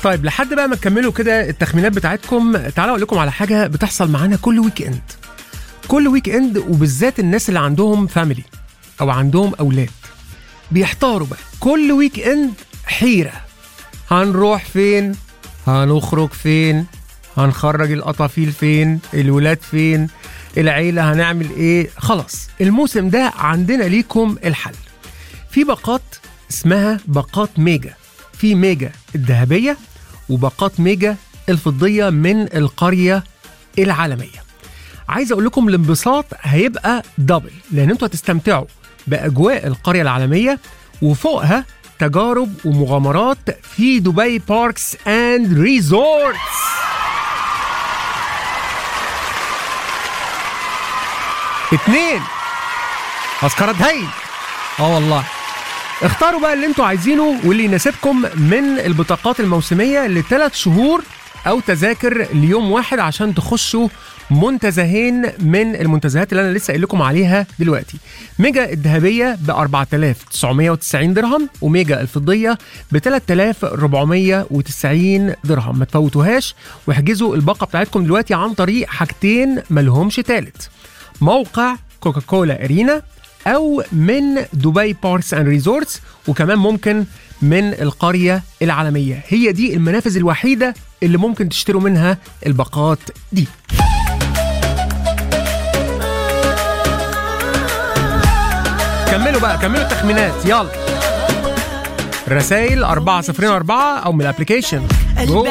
طيب لحد بقى ما تكملوا كده التخمينات بتاعتكم تعالوا اقول لكم على حاجه بتحصل معانا كل ويك اند كل ويك اند وبالذات الناس اللي عندهم فاميلي او عندهم اولاد بيحتاروا بقى كل ويك اند حيره هنروح فين هنخرج فين هنخرج القطافيل فين الولاد فين العيله هنعمل ايه خلاص الموسم ده عندنا ليكم الحل في باقات اسمها باقات ميجا في ميجا الذهبيه وباقات ميجا الفضيه من القريه العالميه عايز اقول لكم الانبساط هيبقى دبل لان انتوا هتستمتعوا باجواء القريه العالميه وفوقها تجارب ومغامرات في دبي باركس اند ريزورتس اتنين تذكرة هايل اه والله اختاروا بقى اللي انتوا عايزينه واللي يناسبكم من البطاقات الموسمية لثلاث شهور او تذاكر ليوم واحد عشان تخشوا منتزهين من المنتزهات اللي انا لسه قايل لكم عليها دلوقتي ميجا الذهبيه ب 4990 درهم وميجا الفضيه ب 3490 درهم ما تفوتوهاش واحجزوا الباقه بتاعتكم دلوقتي عن طريق حاجتين ملهمش تالت موقع كوكاكولا ارينا او من دبي باركس اند ريزورتس وكمان ممكن من القريه العالميه هي دي المنافذ الوحيده اللي ممكن تشتروا منها الباقات دي كملوا بقى كملوا التخمينات يلا رسائل 404 او من الابلكيشن جو